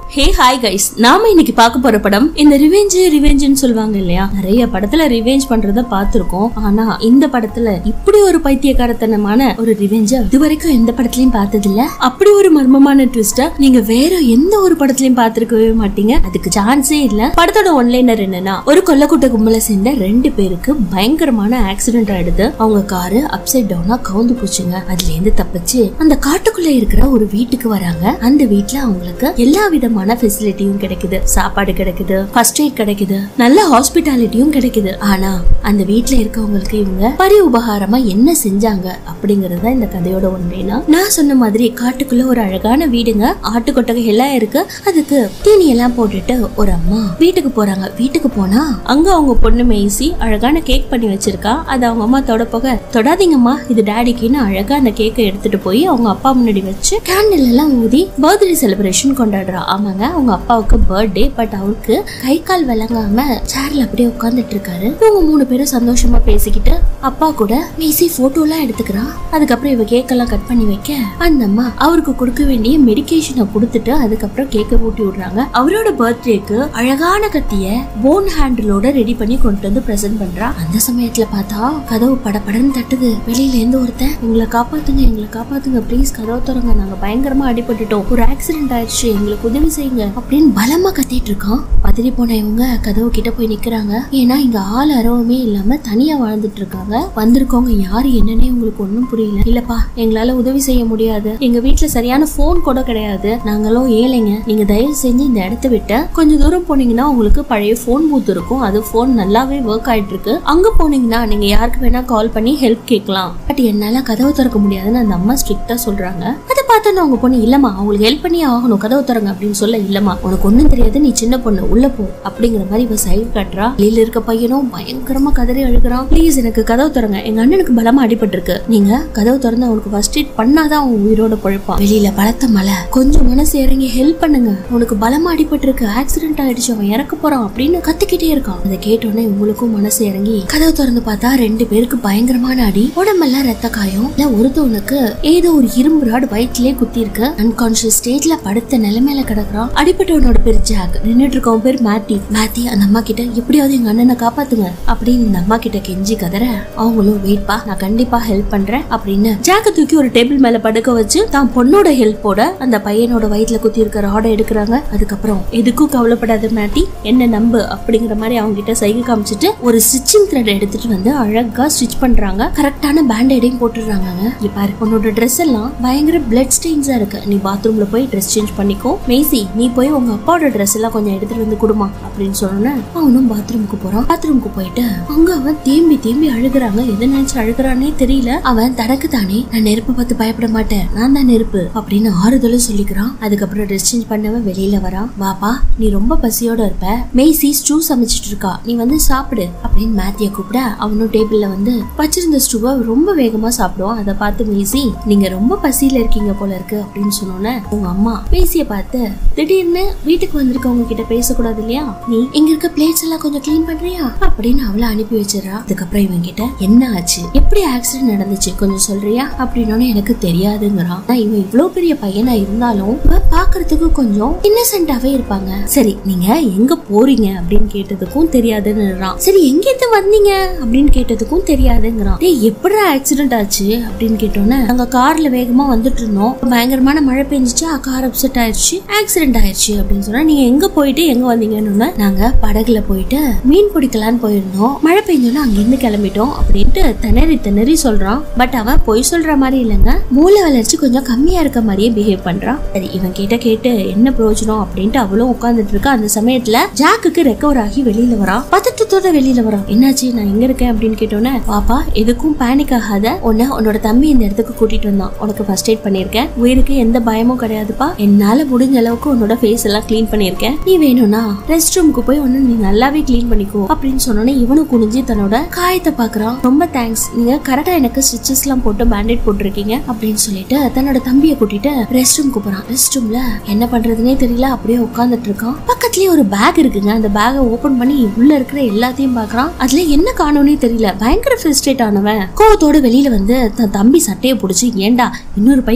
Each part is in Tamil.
ஹே ஹாய் கைஸ் நாம இன்னைக்கு பார்க்க போற படம் இந்த ரிவெஞ்ச் ரிவெஞ்சுன்னு சொல்லுவாங்க இல்லையா நிறைய படத்துல ரிவெஞ்ச் பண்றத பார்த்திருக்கோம் ஆனா இந்த படத்துல இப்படி ஒரு பைத்தியக்காரத்தனமான ஒரு ரிவெஞ்ச இதுவரைக்கும் எந்த படத்துலயும் பார்த்தது இல்ல அப்படி ஒரு மர்மமான ட்விஸ்ட நீங்க வேற எந்த ஒரு படத்துலயும் பார்த்திருக்கவே மாட்டீங்க அதுக்கு சான்ஸே இல்ல படத்தோட ஒன்லைனர் என்னன்னா ஒரு கொல்லக்கூட்ட கும்பலை சேர்ந்த ரெண்டு பேருக்கு பயங்கரமான ஆக்சிடென்ட் ஆயிடுது அவங்க காரு அப்சைட் டவுனா கவுந்து போச்சுங்க அதுல இருந்து தப்பிச்சு அந்த காட்டுக்குள்ள இருக்கிற ஒரு வீட்டுக்கு வராங்க அந்த வீட்ல அவங்களுக்கு எல்லா விதமான ஃபெசிலிட்டியும் கிடைக்குது சாப்பாடு கிடைக்குது ஃபர்ஸ்ட் எய்ட் கிடைக்குது நல்ல ஹாஸ்பிட்டாலிட்டியும் கிடைக்குது ஆனா அந்த வீட்ல இருக்கவங்களுக்கு இவங்க பரி உபகாரமா என்ன செஞ்சாங்க அப்படிங்கறது தான் இந்த கதையோட ஒன்றேனா நான் சொன்ன மாதிரி காட்டுக்குள்ள ஒரு அழகான வீடுங்க ஆட்டு கொட்டகை எல்லாம் இருக்கு அதுக்கு தீனி எல்லாம் போட்டுட்டு ஒரு அம்மா வீட்டுக்கு போறாங்க வீட்டுக்கு போனா அங்க அவங்க பொண்ணு மேய்சி அழகான கேக் பண்ணி வச்சிருக்கா அது அவங்க அம்மா தொட போக தொடாதீங்கம்மா இது டாடிக்குன்னு அழகா அந்த கேக்கை எடுத்துட்டு போய் அவங்க அப்பா முன்னாடி வச்சு கேண்டில் எல்லாம் ஊதி பர்த்டே செலிப்ரேஷன் கொண்டாடுறா ஆமாங்க அவங்க அப்பாவுக்கு பர்த்டே பட் அவருக்கு கை கால் விளங்காம சேர்ல அப்படியே உட்கார்ந்துட்டு இருக்காரு இவங்க மூணு பேரும் சந்தோஷமா பேசிக்கிட்டு அப்பா கூட மேசி போட்டோ எல்லாம் எடுத்துக்கிறா அதுக்கப்புறம் இவ கேக்கெல்லாம் கட் பண்ணி வைக்க அந்த அம்மா அவருக்கு கொடுக்க வேண்டிய மெடிகேஷனை கொடுத்துட்டு அதுக்கப்புறம் கேக்க ஊட்டி விடுறாங்க அவரோட பர்த்டேக்கு அழகான கத்திய போன் ஹேண்டிலோட ரெடி பண்ணி கொண்டு வந்து பிரசன்ட் பண்றா அந்த சமயத்துல பார்த்தா கதவு படபடன்னு தட்டுது வெளியில இருந்து ஒருத்தன் எங்களை காப்பாத்துங்க எங்களை காப்பாத்துங்க ப்ளீஸ் கதவு திறங்க நாங்க பயங்கரமா அடிபட்டுட்டோம் ஒரு ஆக்சிடென்ட் ஆயிடுச்சு எங்களுக்கு உதவி செய்யுங்க அப்படின்னு பலமா கத்திட்டு இருக்கான் பதறி போன இவங்க கதவு கிட்ட போய் நிக்கிறாங்க ஏன்னா இங்க ஆள் அரவமே இல்லாம தனியா வாழ்ந்துட்டு இருக்காங்க வந்திருக்கவங்க யாரு என்னன்னே உங்களுக்கு ஒண்ணும் புரியல இல்லப்பா எங்களால உதவி செய்ய முடியாது எங்க வீட்ல சரியான போன் கூட கிடையாது நாங்களும் ஏழைங்க நீங்க தயவு செஞ்சு இந்த இடத்த விட்டு கொஞ்சம் தூரம் போனீங்கன்னா உங்களுக்கு பழைய போன் பூத் இருக்கும் அது போன் நல்லாவே ஒர்க் ஆயிட்டு இருக்கு அங்க போனீங்கன்னா நீங்க யாருக்கு வேணா கால் பண்ணி ஹெல்ப் கேட்கலாம் பட் என்னால கதவு திறக்க முடியாதுன்னு அந்த அம்மா ஸ்ட்ரிக்டா சொல்றாங்க அதை பார்த்தோன்னு அவங்க பொண்ணு இல்லம்மா அவங்களுக்கு ஹெல்ப் பண்ணி ஆகணும் கதவு திறங்க அப்படின்னு சொல்ல இல்லம்மா உனக்கு ஒண்ணும் தெரியாது நீ சின்ன பொண்ணு உள்ள போ அப்படிங்கிற மாதிரி இவ சைடு காட்டுறா வெளியில இருக்க பையனும் பயங்கரமா கதறி அழுகுறான் ப்ளீஸ் எனக்கு கதவு திறங்க எங்க அண்ணனுக்கு பலமா அடிபட்டிருக்கு நீங்க கதவு திறந்து அவனுக்கு ஃபர்ஸ்ட் எய்ட் பண்ணாதான் அவன் உயிரோட பழைப்பான் வெளியில பலத்த மழை கொஞ்சம் மனசு இறங்கி ஹெல்ப் பண்ணுங்க உனக்கு பலமா அடிபட்டிருக்கு ஆக்சிடென்ட் ஆயிடுச்சு அவன் இறக்க போறான் அப்படின்னு கத்திக்கிட்டே இருக்கான் அதை கேட்டோன்னே உங்களுக்கும் மனசு இறங்கி கதவு திறந்து பார்த்தா ரெண்டு பேருக்கு பயங்கரமான அடி உடம்பெல்லாம் ரத்த காயம் இல்ல ஒருத்தவனுக்கு ஏதோ ஒரு இரும்பு ராடு வயிற்றுலயே குத்தி இருக்கு அன்கான்சியஸ் ஸ்டேஜ்ல படுத்த நிலைமையில கிடக்குறான் அடிப்பட்டவனோட பேர் ஜாக் நின்னுட்டு இருக்கவன் பேர் மேத்தி மேத்தி அந்த அம்மா கிட்ட எப்படியாவது எங்க அண்ணனை காப்பாத்துங்க அப்படின்னு இந்த அம்மா கிட்ட கெஞ்சி கதற அவங்களும் வெயிட்பா நான் கண்டிப்பா ஹெல்ப் பண்றேன் அப்படின்னு ஜாக்க தூக்கி ஒரு டேபிள் மேல படுக்க வச்சு தான் பொண்ணோட ஹெல்ப்போட அந்த பையனோட வயிற்றுல குத்தி இருக்க ராடை எடுக்கிறாங்க அதுக்கப்புறம் எதுக்கும் கவலைப்படாத மேத்தி என்ன நம்பு அப்படிங்கிற மாதிரி அவங்க கிட்ட சைக்கிள் காமிச்சிட்டு ஒரு ஸ்டிச்சிங் த்ரெட் எடுத்துட்டு வந்து அழகா ஸ்டிச் பண்றாங்க கரெக்டான பேண்டேடையும் போட்டுடுறாங்க இங்க பாரு உன்னோட ட்ரெஸ் எல்லாம் பயங்கர பிளட் ஸ்டெயின்ஸா இருக்கு நீ பாத்ரூம்ல போய் ட்ரெஸ் சேஞ்ச் பண்ணிக்கோ மேசி நீ போய் உங்க அப்பாவோட ட்ரெஸ் எல்லாம் கொஞ்சம் எடுத்துட்டு வந்து கொடுமா அப்படின்னு சொன்னோன்னே அவனும் பாத்ரூமுக்கு போறான் பாத்ரூமுக்கு போயிட்டு அங்க அவன் தேம்பி தேம்பி அழுகுறாங்க எதை நினைச்சு அழுகுறானே தெரியல அவன் தனக்கு தானே நான் நெருப்பு பார்த்து பயப்பட மாட்டேன் நான் தான் நெருப்பு அப்படின்னு ஆறுதலும் சொல்லிக்கிறான் அதுக்கப்புறம் ட்ரெஸ் சேஞ்ச் பண்ணவன் வெளியில வரான் வாப்பா நீ ரொம்ப பசியோட இருப்ப மேசி ஸ்டூ சமைச்சிட்டு இருக்கா நீ வந்து சாப்பிடு அப்படின்னு மேத்திய கூப்பிட அவனும் டேபிள்ல வந்து வச்சிருந்த ஸ்டூவை ரொம்ப வேகமா சாப்பிடுவான் அதை பார்த்து மேசி நீங்க ரொம்ப பசியில இருக்கீங்க போல இருக்கு அப்படின்னு சொன்னோன்னே உங்க அம்மா மேசிய பார்த்து திடீர்னு வீட்டுக்கு வந்திருக்கவங்க கிட்ட பேசக்கூடாது இல்லையா நீ இங்க இருக்க பிளேட்ஸ் எல்லாம் கொஞ்சம் க்ளீன் பண்றியா அப்படின்னு அவளை அனுப்பி வச்சிடறா அதுக்கப்புறம் இவன் கிட்ட என்ன ஆச்சு எப்படி ஆக்சிடென்ட் நடந்துச்சு கொஞ்சம் சொல்றியா அப்படின்னு எனக்கு தெரியாதுங்கிறான் ஆனா இவன் இவ்வளவு பெரிய பையனா இருந்தாலும் இவன் பாக்குறதுக்கு கொஞ்சம் இன்னசென்ட்டாவே இருப்பாங்க சரி நீங்க எங்க போறீங்க அப்படின்னு கேட்டதுக்கும் தெரியாதுன்னுறான் சரி எங்க இருந்து வந்தீங்க அப்படின்னு கேட்டதுக்கும் தெரியாதுங்கிறான் டேய் எப்படிடா ஆக்சிடென்ட் ஆச்சு அப்படின்னு கேட்டோன்னே நாங்க கார்ல வேகமா வந்துட்டு இருந்தோம் பயங்கரமான மழை பெஞ்சிச்சு கார் அப்செட் ஆயிடுச்சு ஆக்சிடென்ட் ஆயிடுச்சு அப்படின்னு சொன்னா நீங்க எங்க போயிட்டு எங்க வந்தீங்கன்னு நாங்க படகுல போயிட்டு மீன் பிடிக்கலான்னு போயிருந்தோம் மழை பெஞ்சோன்னா அங்கிருந்து கிளம்பிட்டோம் அப்படின்ட்டு திணறி திணறி சொல்றான் பட் அவன் பொய் சொல்ற மாதிரி இல்லைங்க மூளை வளர்ச்சி கொஞ்சம் கம்மியா இருக்க மாதிரியே பிஹேவ் பண்றான் சரி இவன் கிட்ட கேட்டு என்ன பிரயோஜனம் அப்படின்ட்டு அவளும் உட்கார்ந்துட்டு இருக்கா அந்த சமயத்துல ஜாக்குக்கு ரெக்கவர் ஆகி வெளியில வரான் பதட்டத்தோட வெளியில வரான் என்னாச்சு நான் எங்க இருக்கேன் அப்படின்னு கேட்டோன்னே பாப்பா எதுக்கும் பேனிக் ஆகாத உன்னை உன்னோட தம்பி இந்த இடத்துக்கு கூட்டிட்டு வந்தான் உனக்கு ஃபர்ஸ்ட் எய்ட் பண்ணிருக்கேன் உயிருக்கு எந்த பயமும் கிடையாதுப்பா என்னால முடிஞ்ச அளவுக்கு உன்னோட ஃபேஸ் எல்லாம் க்ளீன் பண்ணிருக்கேன் நீ வேணும்னா ரெஸ்ட் ரூமுக்கு போய் ஒன்னு நீ நல்லாவே க்ளீன் பண்ணிக்கோ அப்படின்னு சொன்னோன்னே இவனும் குனிஞ்சு தன்னோட காயத்தை பாக்குறான் ரொம்ப தேங்க்ஸ் நீங்க கரெக்டா எனக்கு ஸ்டிச்சஸ் எல்லாம் போட்டு பேண்டேட் போட்டிருக்கீங்க அப்படின்னு சொல்லிட்டு தன்னோட தம்பியை கூட்டிட்டு ரெஸ்ட் ரூமுக்கு போறான் ரெஸ்ட் ரூம்ல என்ன பண்றதுனே தெரியல அப்படியே உட்கார்ந்துட்டு இருக்கான் பக்கத்துலயே ஒரு பேக் இருக்குங்க அந்த பேக்கை ஓபன் பண்ணி உள்ள இருக்கிற எல்லாத்தையும் பாக்குறான் அதுல என்ன காணோனே தெரியல பயங்கர ஃபிரஸ்ட்ரேட் ஆனவன் கோவத்தோட வெளியில வந்து தன் தம்பி சட்டையை பிடிச்சி ஏண்டா இன்னொரு பையன் எங்கடா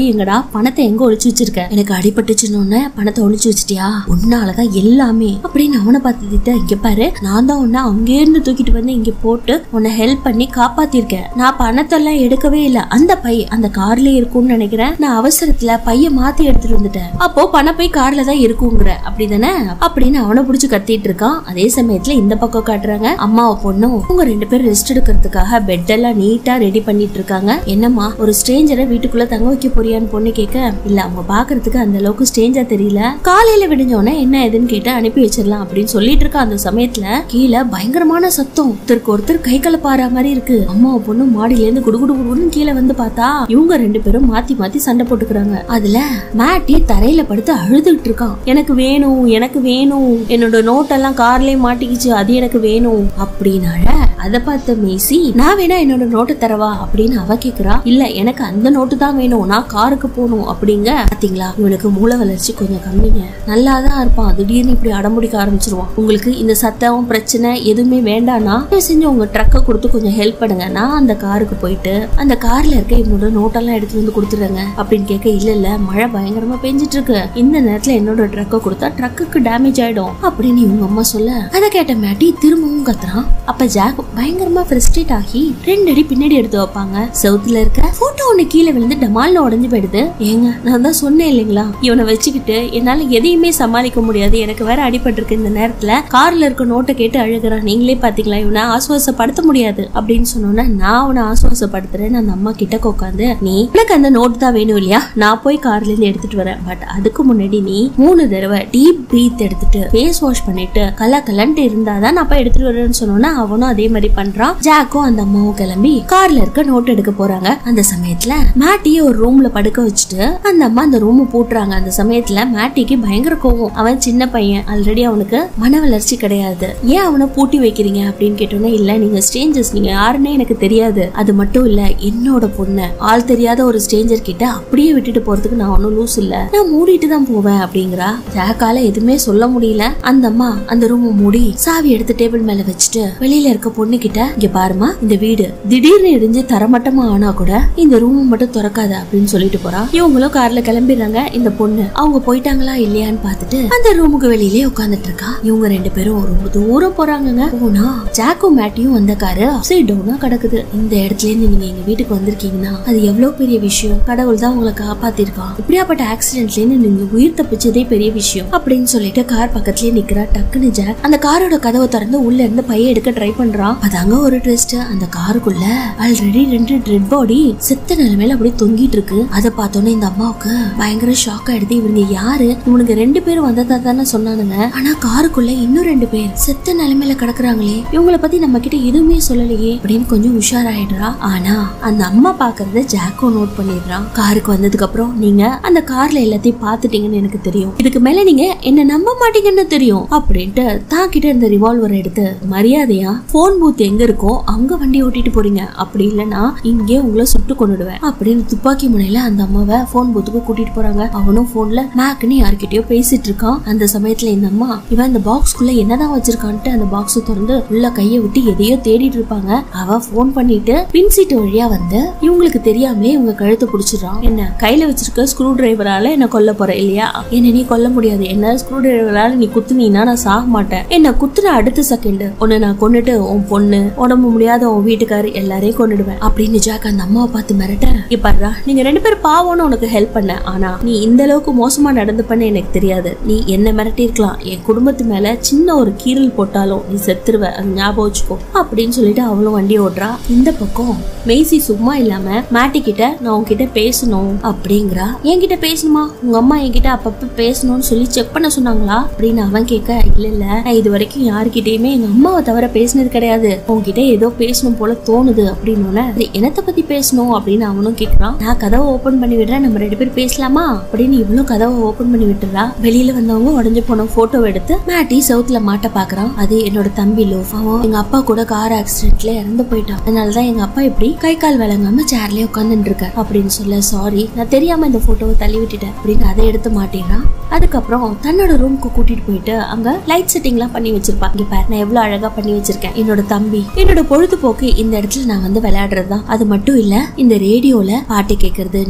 பணத்தை எங்க ஒளிச்சு வச்சிருக்க எனக்கு அடிபட்டுச்சுன்னு பணத்தை ஒளிச்சு வச்சிட்டியா உன்னாலதான் எல்லாமே அப்படின்னு அவனை பார்த்து திட்ட இங்க பாரு நான் தான் உன்னை அங்கே இருந்து தூக்கிட்டு வந்து இங்க போட்டு உன்னை ஹெல்ப் பண்ணி காப்பாத்திருக்கேன் நான் பணத்தை எல்லாம் எடுக்கவே இல்ல அந்த பை அந்த கார்ல இருக்கும்னு நினைக்கிறேன் நான் அவசரத்துல பைய மாத்தி எடுத்துட்டு வந்துட்டேன் அப்போ பண பை கார்ல தான் இருக்குங்கிற அப்படிதானே அப்படின்னு அவனை புடிச்சு கத்திட்டு இருக்கான் அதே சமயத்துல இந்த பக்கம் காட்டுறாங்க அம்மாவை பொண்ணும் உங்க ரெண்டு பேரும் ரெஸ்ட் எடுக்கிறதுக்காக பெட் எல்லாம் நீட்டா ரெடி பண்ணிட்டு இருக்காங்க என்னம்மா ஒரு ஸ்ட்ரேஞ்சரை வீட்டுக்குள்ள தங்க வைக்க போறியான்னு பொண்ணு கேட்க இல்ல அவங்க பாக்குறதுக்கு அந்த அளவுக்கு ஸ்ட்ரேஞ்சா தெரியல காலையில விடிஞ்சோடனே என்ன ஏதுன்னு கேட்டு அனுப்பி வச்சிடலாம் அப்படின்னு சொல்லிட்டு இருக்க அந்த சமயத்துல கீழே பயங்கரமான சத்தம் ஒருத்தருக்கு ஒருத்தர் கை கலப்பாற மாதிரி இருக்கு அம்மாவை பொண்ணு மாடியில இருந்து குடுகுடு குடுகுடுன்னு கீழே வந்து பார்த்தா இவங்க ரெண்டு பேரும் மாத்தி மாத்தி சண்டை போட்டுக்கிறாங்க அதுல மேட்டி தரையில படுத்து அழுதுகிட்டு இருக்கான் எனக்கு வேணும் எனக்கு வேணும் என்னோட நோட்டெல்லாம் கார்லயே மாட்டிக்கிச்சு அது எனக்கு வேணும் அப்படின்னால அத பார்த்த மேசி நான் வேணா என்னோட நோட்டு தரவா அப்படின்னு அவ கேக்குறா இல்ல எனக்கு அந்த நோட்டு தான் வேணும் நான் காருக்கு போகணும் அப்படிங்க பாத்தீங்களா இவனுக்கு மூளை வளர்ச்சி கொஞ்சம் கம்மிங்க நல்லா தான் இருப்பான் திடீர்னு இப்படி அடம்பிடிக்க ஆரம்பிச்சிருவான் உங்களுக்கு இந்த சத்தம் பிரச்சனை எதுவுமே வேண்டாம்னா தயவு செஞ்சு உங்க ட்ரக்கை கொடுத்து கொஞ்சம் ஹெல்ப் பண்ணுங்க நான் அந்த காருக்கு போயிட்டு அந்த கார்ல இருக்க என்னோட நோட்டெல்லாம் எடுத்து வந்து கொடுத்துறேங்க அப்படின்னு கேட்க இல்ல இல்ல மழை பயங்கரமா பெஞ்சிட்டு இருக்கு இந்த நேரத்துல என்னோட ட்ரக்கை கொடுத்தா ட்ரக்குக்கு டேமேஜ் ஆயிடும் அப்படின்னு இவங்க அம்மா சொல்ல அதை கேட்ட மேட்டி திரும்பவும் கத்துறான் அப்ப ஜாக் பயங்கரமா ஃப்ரஸ்ட்ரேட் ஆகி ரெண்டு அடி பின்னாடி எடுத்து வைப்பாங்க செவுத்துல இருக்க போட்டோ ஒண்ணு கீழே விழுந்து டமால்னு உடைஞ்சு போயிடுது ஏங்க நான் தான் சொன்னேன் இல்லைங்களா இவனை வச்சுக்கிட்டு என்னால எதையுமே சமாளிக்க முடியாது எனக்கு வேற அடிபட்டிருக்கு இந்த நேரத்துல கார்ல இருக்க நோட்டை கேட்டு அழுகுறான் நீங்களே பாத்தீங்களா இவனை ஆசுவாசப்படுத்த முடியாது அப்படின்னு சொன்னோன்னே நான் அவனை ஆசுவாசப்படுத்துறேன்னு அந்த அம்மா கிட்ட உட்காந்து நீ எனக்கு அந்த நோட் தான் வேணும் இல்லையா நான் போய் கார்ல இருந்து எடுத்துட்டு வரேன் பட் அதுக்கு முன்னாடி நீ மூணு தடவை டீப் பிரீத் எடுத்துட்டு ஃபேஸ் வாஷ் பண்ணிட்டு கல கலன்ட்டு இருந்தாதான் நான் போய் எடுத்துட்டு வரேன்னு சொன்னோன்னா அவனும் அதே மாதிரி பண்றான் ஜாக்கும் அந்த அம்மாவும் கிளம்பி கார்ல இருக்க நோட் எடுக்க போறாங்க அந்த சமயத்துல மேட்டியை ஒரு ரூம்ல படுக்க வச்சுட்டு அந்த அம்மா அந்த ரூம் பூட்டுறாங்க அந்த சமயத்துல மேட்டிக்கு பயங்கர கோவம் அவன் சின்ன பையன் ஆல்ரெடி அவனுக்கு மன வளர்ச்சி கிடையாது ஏன் அவனை பூட்டி வைக்கிறீங்க அப்படின்னு கேட்டோன்னே இல்ல நீங்க ஸ்ட்ரேஞ்சர்ஸ் நீங்க யாருன்னே எனக்கு தெரியாது அது மட்டும் இல்ல என்னோட பொண்ணு ஆள் தெரியாத ஒரு ஸ்ட்ரேஞ்சர் கிட்ட அப்படியே விட்டுட்டு போறதுக்கு நான் ஒன்னும் லூஸ் இல்ல நான் மூடிட்டு தான் போவேன் அப்படிங்கிறா ஜாக்கால எதுவுமே சொல்ல முடியல அந்த அம்மா அந்த ரூம் மூடி சாவி எடுத்து டேபிள் மேல வச்சுட்டு வெளியில இருக்க பொண்ணு கிட்ட இங்க பாருமா இந்த வீடு திடீர்னு இடிஞ்சு தரமட்டமா ஆனா கூட இந்த ரூம் மட்டும் திறக்காத அப்படின்னு சொல்லிட்டு போறா இவங்களும் கார்ல கிளம்பிடுறாங்க இந்த பொண்ணு அவங்க போயிட்டாங்களா இல்லையான்னு பார்த்துட்டு அந்த ரூமுக்கு வெளியிலே உட்கார்ந்துட்டு இருக்கா இவங்க ரெண்டு பேரும் ரொம்ப தூரம் போறாங்கங்க போனா ஜாக்கும் மேட்டியும் வந்த காரு அப்சைட் டவுனா கிடக்குது இந்த இடத்துல இருந்து நீங்க எங்க வீட்டுக்கு வந்திருக்கீங்கன்னா அது எவ்வளவு பெரிய விஷயம் கடவுள் தான் உங்களை காப்பாத்திருக்கான் இப்படியாப்பட்ட ஆக்சிடென்ட்ல இருந்து நீங்க உயிர் தப்பிச்சதே பெரிய விஷயம் அப்படின்னு சொல்லிட்டு கார் பக்கத்துலயே நிக்கிறா டக்குன்னு ஜாக் அந்த காரோட கதவை திறந்து உள்ள இருந்து பைய எடுக்க ட்ரை பண்றான் அதாங்க ஒரு ட்விஸ்ட் அந்த காருக்குள்ள ஆல்ரெடி ரெண்டு டெட் பாடி செத்த நிலைமையில அப்படியே தொங்கிட்டு இருக்கு அதை பார்த்தோன்னே இந்த அம்மாவுக்கு பயங்கர ஷாக் ஆயிடுது இவங்க யாரு இவனுக்கு ரெண்டு பேரும் வந்ததா தானே சொன்னானுங்க ஆனா காருக்குள்ள இன்னும் ரெண்டு பேர் செத்த நிலைமையில கிடக்குறாங்களே இவங்கள பத்தி நம்ம கிட்ட எதுவுமே சொல்லலையே அப்படின்னு கொஞ்சம் உஷாராயிடுறா ஆனா அந்த அம்மா பாக்குறத ஜாக்கோ நோட் பண்ணிடுறான் காருக்கு வந்ததுக்கு அப்புறம் நீங்க அந்த கார்ல எல்லாத்தையும் பாத்துட்டீங்கன்னு எனக்கு தெரியும் இதுக்கு மேல நீங்க என்ன நம்ப மாட்டீங்கன்னு தெரியும் அப்படின்ட்டு தான் கிட்ட இருந்த ரிவால்வர் எடுத்து மரியாதையா போன் பூத் எங்க இருக்கோ அங்க வண்டி ஓட்டிட்டு போறீங்க அப்படி இல்லைன்னா இங்கே உங்களை சுட்டு கொண்டுடுவேன் அப்படின்னு துப்பாக்கி முனையில அந்த அம்மாவை போன் பூத்துக்கு கூட்டிட்டு போறாங்க அவனும் போன்ல மேக்னு யார்கிட்டயோ பேசிட்டு இருக்கான் அந்த சமயத்துல இந்த அம்மா இவன் இந்த பாக்ஸ்குள்ள என்னதான் வச்சிருக்கான்ட்டு அந்த பாக்ஸ் திறந்து உள்ள கைய விட்டு எதையோ தேடிட்டு இருப்பாங்க அவ போன் பண்ணிட்டு பின் சீட்டு வழியா வந்து இவங்களுக்கு தெரியாமலே இவங்க கழுத்தை பிடிச்சிடுறான் என்ன கையில வச்சிருக்க ஸ்க்ரூ டிரைவரால என்ன கொல்ல போற இல்லையா என்ன நீ கொல்ல முடியாது என்ன ஸ்க்ரூ டிரைவரால நீ குத்துனீன்னா நான் சாக மாட்டேன் என்ன குத்துன அடுத்த செகண்ட் உன்னை நான் கொன்னுட்டு உன் பொண்ணு உடம்பு முடியாத உன் வீட்டுக்காரு எல்லாரையும் கொன்னுடுவேன் அப்படின்னு ஜாக் அந்த அம்மாவை பார்த்து மிரட்ட இப்பாடுறா நீங்க ரெண்டு பேரும் பாவம்னு உனக்கு ஹெல்ப் பண்ண ஆனா நீ இந்த அளவுக்கு மோசமா நடந்துப்பன்னு எனக்கு தெரியாது நீ என்ன மிரட்டி இருக்கலாம் என் குடும்பத்து மேல சின்ன ஒரு கீறல் போட்டாலும் நீ செத்துருவ அது ஞாபகம் வச்சுக்கோ அப்படின்னு சொல்லிட்டு அவளும் வண்டி ஓட்டுறா இந்த பக்கம் மெய்சி சும்மா இல்லாம மேட்டி கிட்ட நான் உன்கிட்ட பேசணும் அப்படிங்கிறா என்கிட்ட பேசணுமா உங்க அம்மா என்கிட்ட அப்பப்ப பேசணும்னு சொல்லி செக் பண்ண சொன்னாங்களா அப்படின்னு அவன் கேட்க இல்ல இல்ல நான் இது வரைக்கும் யாருக்கிட்டயுமே எங்க அம்மாவை தவிர பேசினது கிடையாது உன்கிட்ட ஏதோ பேசணும் போல தோணுது அப்படின்னு என்னத்த பத்தி பேசணும் அப்படின்னு அவனும் கேக்குறான் நான் கதவை ஓபன் பண்ணி விடுறேன் நம்ம ரெண்டு பேரும் பேசலாமா அப்படின்னு இவளும் கதவை ஓபன் பண்ணி விட்டுறா வெளியில வந்தவங்க உடஞ்சு போன போட்டோ எடுத்து மேட்டி சவுத்துல மாட்ட பாக்குறான் அது என்னோட தம்பி லோஃப் அவன் எங்க அப்பா கூட கார் ஆக்சிடென்ட்ல இறந்து போயிட்டான் அதனாலதான் எங்க அப்பா இப்படி கை கால் விளங்காம சேர்லயே உட்காந்துட்டு இருக்க அப்படின்னு சொல்ல சாரி நான் தெரியாம இந்த போட்டோவை தள்ளி விட்டுட்டேன் அப்படின்னு அதை எடுத்து மாட்டிடுறான் அதுக்கப்புறம் தன்னோட ரூமுக்கு கூட்டிட்டு போயிட்டு அங்க லைட் செட்டிங்லாம் பண்ணி வச்சிருப்பா இங்க பாரு நான் எவ்வளவு அழகா பண்ணி வச்சிருக்கேன் என்னோட தம்பி என்னோட பொழுதுபோக்கு இந்த இடத்துல நான் வந்து விளையாடுறது தான் அது மட்டும் இல்ல இந்த ரேடியோல பாட்டு கேட்கறது நியூஸ் கேட்கறது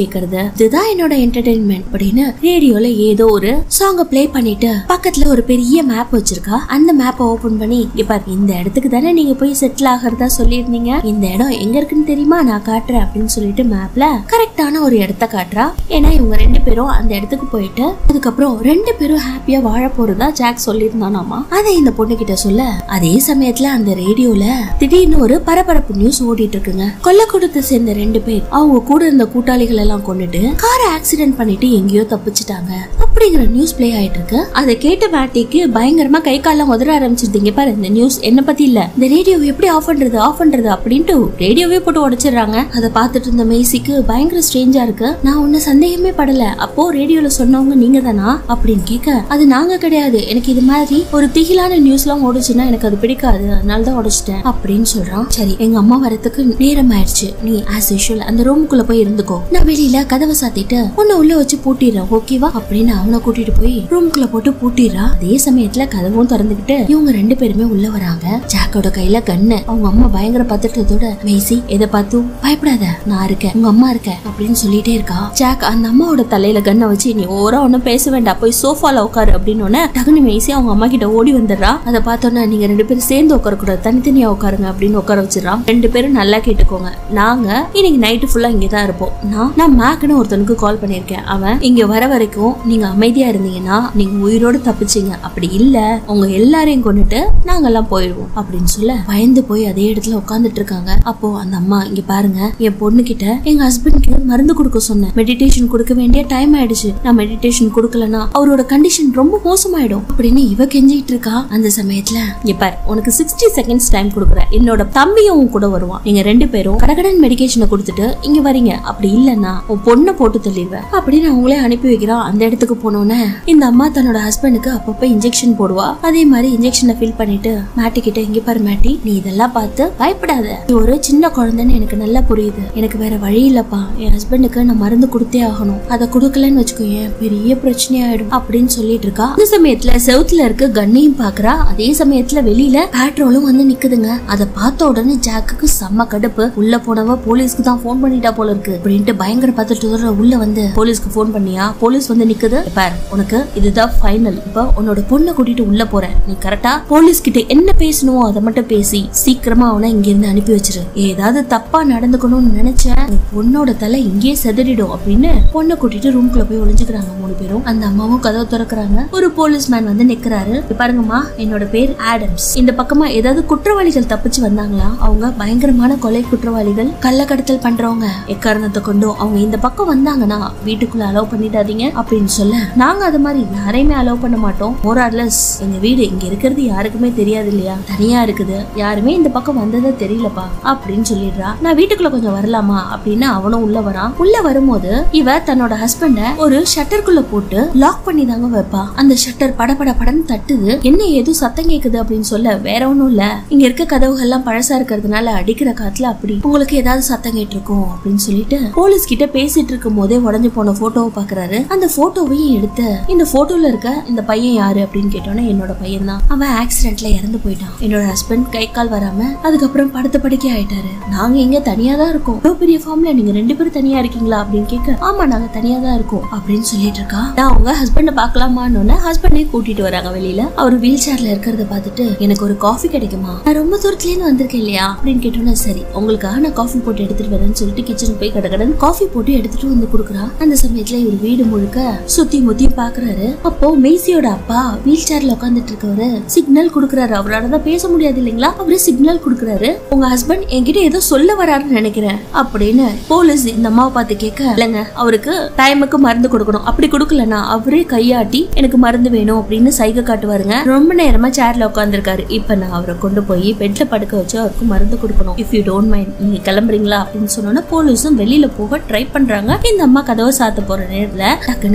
கேக்குறது இதுதான் என்னோட என்டர்டைன்மெண்ட் அப்படின்னு ரேடியோல ஏதோ ஒரு சாங்க ப்ளே பண்ணிட்டு பக்கத்துல ஒரு பெரிய மேப் வச்சிருக்கா அந்த மேப்பை ஓபன் பண்ணி இப்ப இந்த இடத்துக்கு தானே நீங்க போய் செட்டில் ஆகிறதா சொல்லியிருந்தீங்க இந்த இடம் எங்க இருக்குன்னு தெரியுமா நான் காட்டுறேன் அப்படின்னு சொல்லிட்டு மேப்ல கரெக்டான ஒரு இடத்த காட்டுறா ஏன்னா இவங்க ரெண்டு பேரும் அந்த இடத்துக்கு போயிட்டு அதுக்கப்புறம் ரெண்டு பேரும் ஹாப்பியா வாழ போறதா ஜாக் சொல்லியிருந்தானாமா அதை இந்த பொண்ணு கிட்ட சொல்ல அதே சமயத்துல அந்த ரேடியோல திடீர்னு ஒரு பரபரப்பு நியூஸ் ஓடிட்டு இருக்குங்க கொல்லக்கூடத்தை சேர்ந்த ரெண்டு பேர் அவங்க கூட இருந்த கூட்டாளிகள் எல்லாம் கொண்டுட்டு காரை ஆக்சிடென்ட் பண்ணிட்டு எங்கேயோ தப்பிச்சிட்டாங்க அப்படிங்கிற நியூஸ் ப்ளே ஆயிட்டு இருக்கு அதை கேட்ட மேட்டிக்கு பயங்கரமா கை காலம் உதற ஆரம்பிச்சிருந்தீங்க பாரு இந்த நியூஸ் என்ன பத்தி இல்ல இந்த ரேடியோ எப்படி ஆஃப் பண்றது ஆஃப் பண்றது அப்படின்ட்டு ரேடியோவே போட்டு உடைச்சிடுறாங்க அதை பார்த்துட்டு இருந்த மேசிக்கு பயங்கர ஸ்ட்ரேஞ்சா இருக்கு நான் ஒன்னும் சந்தேகமே படல அப்போ ரேடியோல சொன்னவங்க நீங்க தானா அப்படின்னு கேட்க அது நாங்க கிடையாது எனக்கு இது மாதிரி ஒரு திகிலான நியூஸ் எல்லாம் ஓடுச்சுன்னா எனக்கு அது பிடிக்காது அதனால தான் உடைச்சிட்டேன் அப்படின்னு சொல்றான் சரி எங்க அம்மா வரதுக்கு நேரம் ஆயிடுச்சு நீ ஆஸ் யூஷுவல் அந்த ரூமுக்குள்ள போய் இருந்துக்கோ நான் வெளியில கதவை சாத்திட்டு உன்னை உள்ள வச்சு பூட்டிடுறேன் ஓகேவா அப்படின்னு அவனை கூட்டிட்டு போய் ரூமுக்குள்ள போட்டு பூட்டிடுறா அதே சமயத்துல கதவும் திறந்துகிட்டு இவங்க ரெண்டு பேருமே உள்ள வராங்க ஜாக்கோட கையில கண்ணு அவங்க அம்மா பயங்கர பதட்டத்தோட மேசி எதை பார்த்தும் பயப்படாத நான் இருக்கேன் உங்க அம்மா இருக்க அப்படின்னு சொல்லிட்டே இருக்கா ஜாக் அந்த அம்மாவோட தலையில கண்ணை வச்சு நீ ஓரா ஒன்னும் பேச வேண்டாம் போய் சோஃபால உட்காரு அப்படின்னு உடனே டக்குனு மேசி அவங்க அம்மா கிட்ட ஓடி வந்துடுறா அதை பார்த்தோன்னா நீங்க ரெண்டு பேரும் சேர்ந்து உட்கார கூடாது தனித்தனியா உட்காருங்க அப்படின்னு உட்கார வச்சிடறான் ரெண்டு பேரும் நல்லா கேட்டுக்கோங்க நாங்க இன்னைக்கு நைட்டு ஃபுல்லா இங்க தான் இருப்போம் நான் நான் மேக்குன்னு ஒருத்தனுக்கு கால் பண்ணியிருக்கேன் அவன் இங்க வர வரைக்கும் நீங்க அமைதியா இருந்தீங்கன்னா நீங்க உயிரோடு தப்பிச்சீங்க அப்படி இல்ல உங்க எல்லாரையும் கொண்டுட்டு நாங்கெல்லாம் போயிடுவோம் அப்படின்னு சொல்ல பயந்து போய் அதே இடத்துல உட்காந்துட்டு இருக்காங்க அப்போ அந்த அம்மா இங்க பாருங்க என் பொண்ணு கிட்ட எங்க ஹஸ்பண்ட்க்கு மருந்து கொடுக்க சொன்னேன் மெடிடேஷன் கொடுக்க வேண்டிய டைம் ஆயிடுச்சு நான் மெடிடேஷன் கொடுக்கலனா அவரோட கண்டிஷன் ரொம்ப மோசமாயிடும் அப்படின்னு இவ கெஞ்சிட்டு இருக்கா அந்த சமயத்துல இங்க பாரு உனக்கு சிக்ஸ்டி செகண்ட்ஸ் டைம் கொடுக்குறேன் என்னோட தம்பியும் உன் கூட வருவான் நீங்க ரெண்டு பேரும் கடகடன் மெடிகேஷனை கொடுத்துட்டு இங்க வரீங்க அப்படி இல்லன்னா உன் பொண்ணை போட்டு தள்ளிடுவேன் அப்படின்னு அவங்களே அனுப்பி வைக்கிறான் அந்த இடத்துக்கு போனோன்னே இந்த அம்மா தன்னோட ஹஸ்பண்டுக்கு அப்பப்ப இன்ஜெக்ஷன் போடுவா அதே மாதிரி இன்ஜெக்ஷனை ஃபில் பண்ணிட்டு மேட்டி கிட்ட இங்க பாரு மேட்டி நீ இதெல்லாம் பார்த்து பயப்படாத நீ ஒரு சின்ன குழந்தைன்னு எனக்கு நல்லா புரியுது எனக்கு வேற வழி இல்லப்பா என் ஹஸ்பண்டுக்கு நான் மருந்து கொடுத்தே ஆகணும் அதை கொடுக்கலன்னு வச்சுக்கோ ஏன் பெரிய பிரச்சனையாயிடும் அப்படின்னு சொல்லிட்டு இருக்கா அந்த சமயத்துல செவுத்துல இருக்க கண்ணையும் பாக்குறா அதே சமயத்துல வெளியில பேட்ரோலும் வந்து நிக்குதுங்க அதை பார்த்த உடனே ஜாக்குக்கு செம்ம கடுப்பு உள்ள போனவ போலீஸ்க்கு தான் போன் பண்ணிட்டா போல இருக்கு அப்படின்ட்டு பயங்கர பதட்டத்தோட உள்ள வந்து போலீஸ்க்கு போன் பண்ணியா போலீஸ் வந்து நிக்குது பார் உனக்கு இதுதான் ஃபைனல் இப்ப உன்னோட பொண்ணை கூட்டிட்டு உள்ள போறேன் நீ கரெக்டா போலீஸ் கிட்ட என்ன பேசணுமோ அதை மட்டும் பேசி சீக்கிரமா அவனை இங்க இருந்து அனுப்பி வச்சிரு ஏதாவது தப்பா நடந்துக்கணும்னு நினைச்சேன் உன் பொண்ணோட தலை இங்கேயே செதறிடும் அப்படின்னு பொண்ணை கூட்டிட்டு ரூம்குள்ள போய் ஒளிஞ்சுக்கிறாங்க மூணு பேரும் அந்த அம்மாவும் கதவை திறக்கறாங்க ஒரு போலீஸ் மேன் வந்து நிக்கிறாரு "இங்க பாருங்கம்மா என்னோட பேர் ஆடம்ஸ் இந்த பக்கமா ஏதாவது குற்றவாளிகள் தப்பிச்சு வந்தாங்களா அவங்க பயங்கரமான கொலை குற்றவாளிகள் கள்ளக்கடத்தல் பண்றவங்க எக்காரணத்தை கொண்டும் அவங்க இந்த பக்கம் வந்தாங்கன்னா வீட்டுக்குள்ள அலோவ் பண்ணிடாதீங்க அப்படின்னு சொல்ல நாங்க அது மாதிரி யாரையுமே அலோவ் பண்ண மாட்டோம் மோரார்லஸ் எங்க வீடு இங்க இருக்கிறது யாருக்குமே தெரியாது இல்லையா தனியா இருக்குது யாருமே இந்த பக்கம் வந்ததே தெரியலப்பா அப்படின்னு சொல்லிடுறா நான் வீட்டுக்குள்ள கொஞ்சம் வரலாமா அப்படின்னு அவனும் உள்ள வரான் உள்ள வரும்போது இவ தன்னோட ஹஸ்பண்ட ஒரு ஷட்டருக்குள்ள போட்டு லாக் பண்ணி தாங்க வைப்பா அந்த ஷட்டர் படபட படன்னு தட்டுது என்ன ஏதோ சத்தம் கேக்குது அப்படின்னு சொல்ல வேற ஒண்ணும் இல்ல இங்க இருக்க கதவுகள் எல்லாம் பழசா இருக்கிறதுனால அடிக்கிற காத்துல அப்படி உங்களுக்கு ஏதாவது சத்தம் கேட்டிருக்கும் அப்படின்னு சொல்லிட்டு போலீஸ் கிட்ட பேசிட்டு இருக்கும் போதே உடஞ்சு போன போட்டோவை பாக்குறாரு அந்த போட்டோவையும் எடுத்து இந்த போட்டோல இருக்க இந்த பையன் யாரு அப்படின்னு கேட்டோன்னே என்னோட பையன் தான் அவன் ஆக்சிடென்ட்ல இறந்து போயிட்டான் என்னோட ஹஸ்பண்ட் கை கால் வராம அதுக்கப்புறம் படுத்த படுக்கை ஆயிட்டாரு நாங்க இங்க தனியா தான் இருக்கோம் இவ்வளவு பெரிய ஃபார்ம்ல நீங்க ரெண்டு பேரும் தனியா இருக்கீங்களா அப்படின்னு கேட்க ஆமா நாங்க தனியா தான் இருக்கோம் அப்படின்னு சொல்லிட்டு இருக்கா நான் அவங்க ஹஸ்பண்ட பாக்கலாமான்னு ஹஸ்பண்டே கூட்டிட்டு வராங்க வெளியில அவர் வீல் சேர்ல இருக்கிறத பார்த்துட்டு எனக்கு ஒரு காஃபி கிடைக்குமா நான் ரொம்ப தூரத்துல இருந்து வந்திருக்கேன் இல்லையா அப்படின்னு கேட்டோன்னே சரி உங்களுக்காக நான் காஃபி போட்டு எடுத்துட்டு வரேன்னு சொல்லிட்டு கிச்சனுக்கு போய் கடகடன் காஃபி போட்டு எடுத்துட்டு வந்து கொடுக்குறா அந்த சமயத்துல இவர் வீடு முழுக்க சுத்தி முத்தி பாக்குறாரு அப்போ மேசியோட அப்பா வீல் சேர்ல உட்காந்துட்டு இருக்கவரு சிக்னல் கொடுக்குறாரு அவரால தான் பேச முடியாது இல்லைங்களா அவரு சிக்னல் கொடுக்குறாரு உங்க ஹஸ்பண்ட் என்கிட்ட ஏதோ சொல்ல வராருன்னு நினைக்கிறேன் அப்படின்னு போலீஸ் இந்த அம்மாவை பார்த்து கேட்க இல்லைங்க அவருக்கு டைமுக்கு மருந்து கொடுக்கணும் அப்படி கொடுக்கலன்னா அவரே கையாட்டி எனக்கு மருந்து வேணும் அப்படின்னு சைகை காட்டுவாருங்க ரொம்ப நேரமா சேர்ல உட்காந்துருக்காரு இப்ப நான் அவரை கொண்டு போய் பெட்ல படுக்க வச்சு அவருக்கு மருந்து கொடுக்கணும் இஃப் யூ டோன்ட் மைண்ட் நீங்க கிளம்புறீங்களா அப்படின்னு சொன்னோன்னா போலீஸும் வெளியில போக ட்ரை பண்றாங்க இந்த அம்மா கதவை சாத்த போற நேரத்துல டக்குன்னு எனக்கு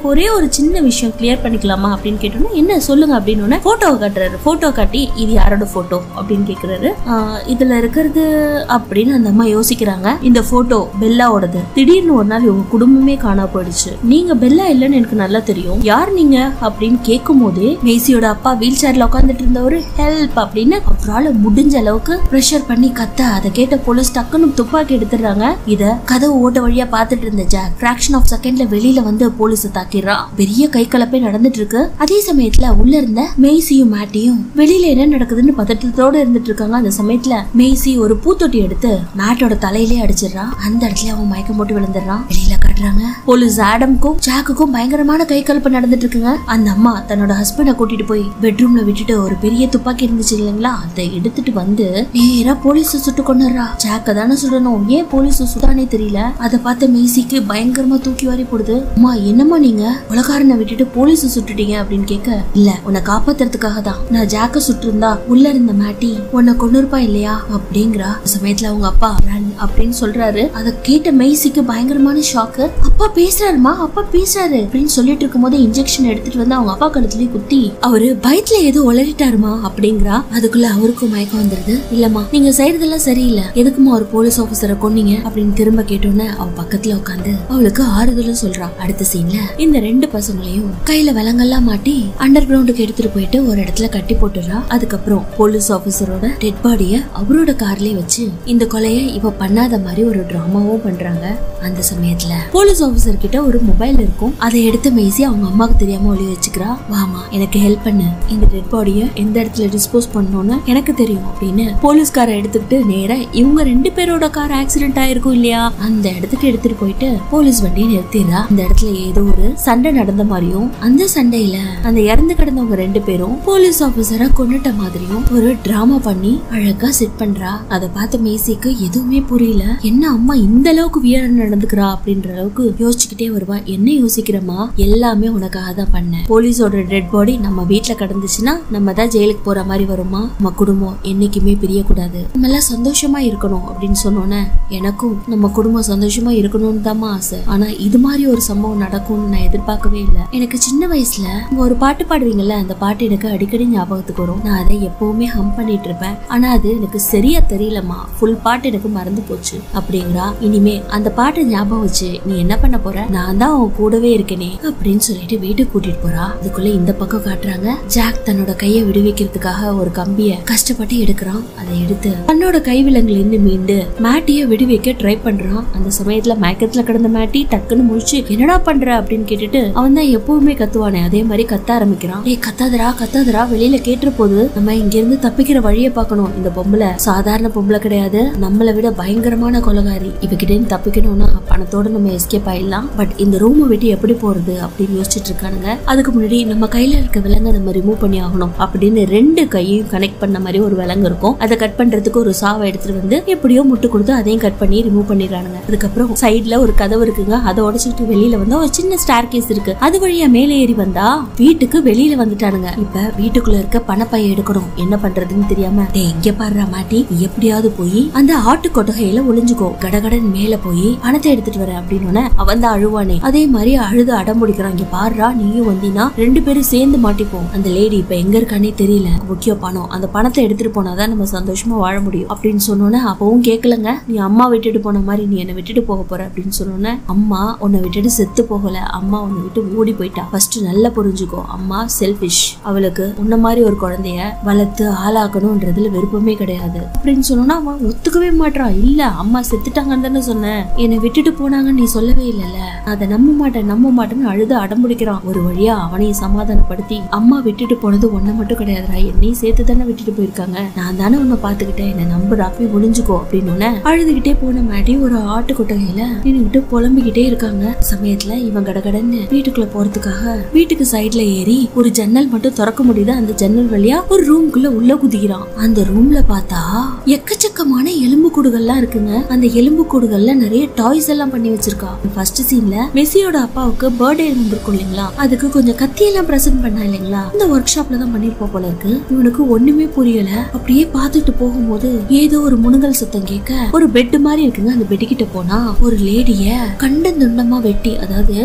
எனக்கு ஒரே ஒரு சின்ன விஷயம் கிளியர் பண்ணிக்கலாமா அப்படின்னு கேட்டோன்னா என்ன சொல்லுங்க அப்படின்னு போட்டோ காட்டுறாரு போட்டோ காட்டி இது யாரோட போட்டோ அப்படின்னு கேக்குறாரு ஆஹ் இதுல இருக்கிறது அப்படின்னு அந்த அம்மா யோசிக்கிறாங்க இந்த போட்டோ பெல்லாவோடது திடீர்னு ஒரு நாள் இவங்க குடும்பமே காணா போயிடுச்சு நீங்க பெல்லா இல்லைன்னு எனக்கு நல்லா தெரியும் யார் நீங்க அப்படின்னு கேட்கும் போதே மேசியோட அப்பா வீல் சேர்ல உட்காந்துட்டு இருந்தவரு ஹெல்ப் அப்படின்னு அவரால முடிஞ்ச அளவுக்கு ப்ரெஷர் பண்ணி கத்த அதை கேட்ட போலீஸ் டக்குன்னு துப்பாக்கி எடுத்துடுறாங்க இத கதவு ஓட்ட வழியா பாத்துட்டு இருந்த ஜாக் ஃபிராக்ஷன் ஆஃப் செகண்ட்ல வெளியில வந்து போலீஸ் தாக்கிடுறான் பெரிய கை கலப்பே நடந்துட்டு இருக்கு அதே சமயத்துல உள்ள இருந்த மேசியும் மேட்டியும் வெளியில என்ன நடக்குதுன்னு பதட்டத்தோட இருந்துட்டு இருக்காங்க அந்த சமயத்துல மேசி ஒரு பூத்தொட்டி எடுத்து மேட்டோட தலையிலே அடிச்சிடுறா அந்த இடத்துல அவன் மயக்கம் போட்டு விழுந்துடுறான் வெளியில காட்டுறாங்க போலீஸ் ஆடம்க்கும் ஜாக்குக்கும் பயங்கரமான கை கலப்பு நடந்துட்டு இருக்குங்க அந்த அம்மா தன்னோட ஹஸ்பண்ட கூட்டிட்டு போய் பெட்ரூம்ல விட்டுட்டு ஒரு பெரிய துப்பாக்கி இருந்துச்சு இல்லைங்களா அதை எடுத்துட்டு வந்து நேரா போலீஸ் சுட்டு கொண்டுறா ஜாக்க தானே சுடணும் ஏன் போலீஸ் சுடானே தெரியல அதை பார்த்த மேசிக்கு பயங்கரமா தூக்கி வாரி போடுது அம்மா என்னம்மா நீங்க உலகாரனை விட்டுட்டு போலீஸ் சுட்டுட்டீங்க அப்படின்னு கேட்க இல்ல உன்னை காப்பாத்துறதுக்காக தான் நான் ஜாக்க சுட்டிருந்தா உள்ள இருந்த மாட்டி உன்னை கொண்டு இருப்பா இல்லையா அப்படிங்கிறா அந்த சமயத்துல அவங்க அப்பா "ரன்" அப்படின்னு சொல்றாரு அதை கேட்ட மெய்சிக்கு பயங்கரமான ஷாக்கு அப்பா பேசுறாருமா அப்பா பேசுறாரு அப்படின்னு சொல்லிட்டு இருக்கும்போது இன்ஜெக்ஷன் எடுத்துட்டு வந்து அவங்க அப்பா கழுத்துலயே குத்தி அவரு பயத்துல ஏதோ உளறிட்டாருமா அப்படிங்கிறா அதுக்குள்ள அவருக்கும் மயக்கம் வந்துருது இல்லம்மா நீங்க செய்யறதெல்லாம் சரியில்லை எதுக்குமா ஒரு போலீஸ் ஆபீசரை கொன்னீங்க அப்படின்னு திரும்ப கேட்டோன்னே அவ பக்கத்துல உட்காந்து அவளுக்கு ஆறுதலும் சொல்றா அடுத்த சீன்ல இந்த ரெண்டு பசங்களையும் கையில விலங்கெல்லாம் மாட்டி அண்டர் கிரவுண்டுக்கு எடுத்துட்டு போயிட்டு ஒரு இடத்துல கட்டி போட்டுறா அதுக்கப்புறம் போலீஸ் ஆபீசரோட டெட் பாடிய அவரோட கார்லயே வச்சு இந்த கொலைய இவ பண்ணாத மாதிரி ஒரு டிராமாவும் பண்றாங்க அந்த சமயத்துல போலீஸ் ஆபீசர் கிட்ட ஒரு மொபைல் இருக்கும் அதை எடுத்து மேசி அவங்க அம்மாவுக்கு தெரியாம ஒளி வச்சுக்கிறா வாமா எனக்கு ஹெல்ப் பண்ணு இந்த டெட் பாடிய எந்த இடத்துல டிஸ்போஸ் பண்ணணும்னு எனக்கு தெரியும் அப்படின்னு போலீஸ்கார எடுத்துக்கிட்டு நேரா இவங்க ரெண்டு பேரோட கார் ஆக்சிடென்ட் ஆயிருக்கும் இல்லையா அந்த இடத்துக்கு எடுத்துட்டு போயிட்டு போலீஸ் வண்டியை நிறுத்திடுறா அந்த இடத்துல ஏதோ ஒரு சண்டை நடந்த மாதிரியும் அந்த சண்டையில அந்த இறந்து கிடந்தவங்க ரெண்டு பேரும் போலீஸ் ஆபீசரை கொன்னுட்ட மாதிரியும் ஒரு டிராமா பண்ணி அழகா செட் பண்றா அதை பார்த்த மேசிக்கு எதுவுமே புரியல என்ன அம்மா இந்த அளவுக்கு வியர நடந்துக்கிறா அப்படின்ற அளவுக்கு யோசிச்சுக்கிட்டே வருவா என்ன யோசிக்கிறமா எல்லாமே உனக்காக தான் பண்ணேன் போலீஸோட டெட் பாடி நம்ம வீட்ல கிடந்துச்சுன்னா நம்ம தான் ஜெயிலுக்கு போற மாதிரி வருமா நம்ம குடும்பம் என்னைக்குமே பிரியக்கூடாது நம்ம எல்லாம் சந்தோஷமா இருக்கணும் அப்படின்னு சொன்னோன்னே எனக்கும் நம்ம குடும்பம் சந்தோஷமா இருக்கணும்னு தான் ஆசை ஆனா இது மாதிரி ஒரு சம்பவம் நடக்கும்னு நான் எதிர்பார்க்கவே இல்லை எனக்கு சின்ன வயசுல நீங்க ஒரு பாட்டு பாடுவீங்கல்ல அந்த பாட்டு எனக்கு அடிக்கடி ஞாபகத்துக்கு வரும் நான் அதை எப்பவுமே ஹம் பண்ணிட்டு இருப்பேன் ஆனா அது எனக்கு சரியா தெரியலம்மா ஃபுல் பாட்டு எனக்கு மறந்து போச்சு அப்படிங்கிறா இனிமே அந்த பாட்டை ஞாபகம் வச்சு நீ என்ன பண்ண போற நான் தான் உன் கூடவே இருக்கேனே அப்படின்னு சொல்லிட்டு வீட்டுக்கு கூட்டிட்டு போறா அதுக்குள்ள இந்த பக்கம் காட்டுறாங்க ஜாக் தன்னோட கையை விடுவிக்கிறதுக்காக ஒரு கம்பிய கஷ்டப்பட்டு எடுக்கிறான் அதை எடுத்து தன்னோட கைவிலங்குல இருந்து மீண்டு மேட்டிய விடுவிக்க ட்ரை பண்றான் அந்த சமயத்துல மயக்கத்துல கிடந்த மேட்டி டக்குன்னு முழிச்சு என்னடா பண்ற அப்படின்னு கேட்டுட்டு அவன் தான் எப்பவுமே கத்துவானே அதே மாதிரி கத்த ஆரம்பிக்கிறான் ஏய் கத்தாதடா கத்தாதடா வெளியில கேட்டுற போது நம்ம இங்க இருந்து தப்பிக்கிற வழியை பார்க்கணும் இந்த பொம்பளை சாதாரண பொம்பளை கிடையாது நம்மளை விட பயங்கரமான கொலகாரி இவகிட்ட இருந்து தப்பிக்கணும்னா பணத்தோட நம்ம எஸ்கேப் ஆயிடலாம் பட் இந்த ரூமை விட்டு எப்படி போறது அப்படின்னு யோசிச்சுட்டு இருக்கானுங்க அதுக்கு முன்னாடி நம்ம கையில இருக்க விலங்கை நம்ம ரிமூவ் பண்ணி ஆகணும் அப்படின்னு ரெண்டு கையையும் கனெக்ட் பண்ண மாதிரி ஒரு விலங்கு இருக்கும் அதை கட் பண்றதுக்கு ஒரு சாவை எடுத்துட்டு வந்து எப்படியோ முட்டு கொடுத்து அதையும் கட் பண்ணி ரிமூவ் பண்ணிடுறானுங்க அதுக்கப்புறம் சைடுல ஒரு கதவு இருக்குங்க அதை உடைச்சிட்டு வெளியில வந்தா ஒரு சின்ன ஸ்டார் கேஸ் இருக்கு அது வழியா மேலே ஏறி வந்தா வீட்டுக்கு வெளியில வந்துட்டானுங்க இப்ப வீட்டுக்குள்ள இருக்க பணப்பைய எடுக்கணும் என்ன பண்றதுன்னு தெரியாம டேய் இங்க பாடுறா மாட்டி நீ எப்படியாவது போய் அந்த ஆட்டு கொட்டகையில ஒளிஞ்சுக்கோ கடகடன் மேல போய் பணத்தை எடுத்துட்டு வர அப்படின்னு அவன் தான் அழுவானே அதே மாதிரி அழுது அடம்பிடிக்கிறான் இங்க பாடுறா நீயும் வந்தீங்கன்னா ரெண்டு பேரும் சேர்ந்து மாட்டிப்போம் அந்த லேடி இப்ப எங்க இருக்கானே தெரியல முக்கியம் பணம் அந்த பணத்தை எடுத்துட்டு போனாதான் நம்ம சந்தோஷமா வாழ முடியும் அப்படின்னு சொன்னோன்னே அப்பவும் கேட்கலங்க நீ அம்மா விட்டுட்டு போன மாதிரி நீ என்னை விட்டுட்டு போக போற அப்படின்னு சொன்னோன்னே அம்மா உன்னை விட்டுட்டு செத்து போகல அம்மா உன்னை விட்டு ஓடி போயிட்டா ஃபர்ஸ்ட் நல்லா புரிஞ்சுக்கோ அம்மா செல்ஃபிஷ் அவளுக்கு உன்ன மாதிரி ஒரு குழந்தைய வளர்த்து ஆளாக்கணும்ன்றதுல விருப்பமே கிடையாது அப்படின்னு சொன்னோன்னா அவன் ஒத்துக்கவே மாட்றான் இல்ல அம்மா செத்துட்டாங்கன்னு தானே சொன்னேன் என்னை விட்டுட்டு போனாங்கன்னு நீ சொல்லவே இல்லைல்ல அதை நம்ப மாட்டேன் நம்ப மாட்டேன்னு அழுது அடம்பிடிக்கிறான் ஒரு வழியா அவனையும் சமாதானப்படுத்தி அம்மா விட்டுட்டு போனது ஒன்ன மட்டும் கிடையாதுடா என்னையும் சேர்த்து தானே விட்டுட்டு போயிருக்காங்க நான் தானே உன்னை பாத்துக்கிட்டேன் என்ன நம்புறா போய் ஒளிஞ்சுக்கோ அப்படின்னு அழுதுகிட்டே போன மாட்டி ஒரு ஆட்டு கொட்டகையில நின்னுகிட்டு புலம்பிக்கிட்டே இருக்காங்க சமயத்துல இவன் கடகடன்னு வீட்டுக்குள்ள போறதுக்காக வீட்டுக்கு சைடுல ஏறி ஒரு ஜன்னல் மட்டும் திறக்க முடியுது அந்த ஜன்னல் வழியா ஒரு ரூம்குள்ள உள்ள குதிக்கிறான் அந்த ரூம்ல பார்த்தா எக்கச்சக்கமான எலும்பு கூடுகள்லாம் இருக்குங்க அந்த எலும்பு கூடுகள்ல நிறைய டாய்ஸ் எல்லாம் பண்ணி வச்சிருக்கா ஃபர்ஸ்ட் சீன்ல மெஸ்ஸியோட அப்பாவுக்கு பர்த்டே இருந்திருக்கும் இல்லைங்களா அதுக்கு கொஞ்சம் கத்தி எல்லாம் பிரசன்ட் பண்ணா இல்லைங்களா இந்த ஒர்க் ஷாப்ல தான் பண்ணிருப்போம் போல இருக்கு இவனுக்கு ஒண்ணுமே புரியல அப்படியே பார்த்துட்டு போகும்போது ஏதோ ஒரு முணுங்கல் சத்தம் கேட்க ஒரு பெட் மாதிரி இருக்குங்க அந்த பெட் கிட்ட போனா ஒரு லேடிய கண்ட துண்டமா வெட்டி அதாவது கால்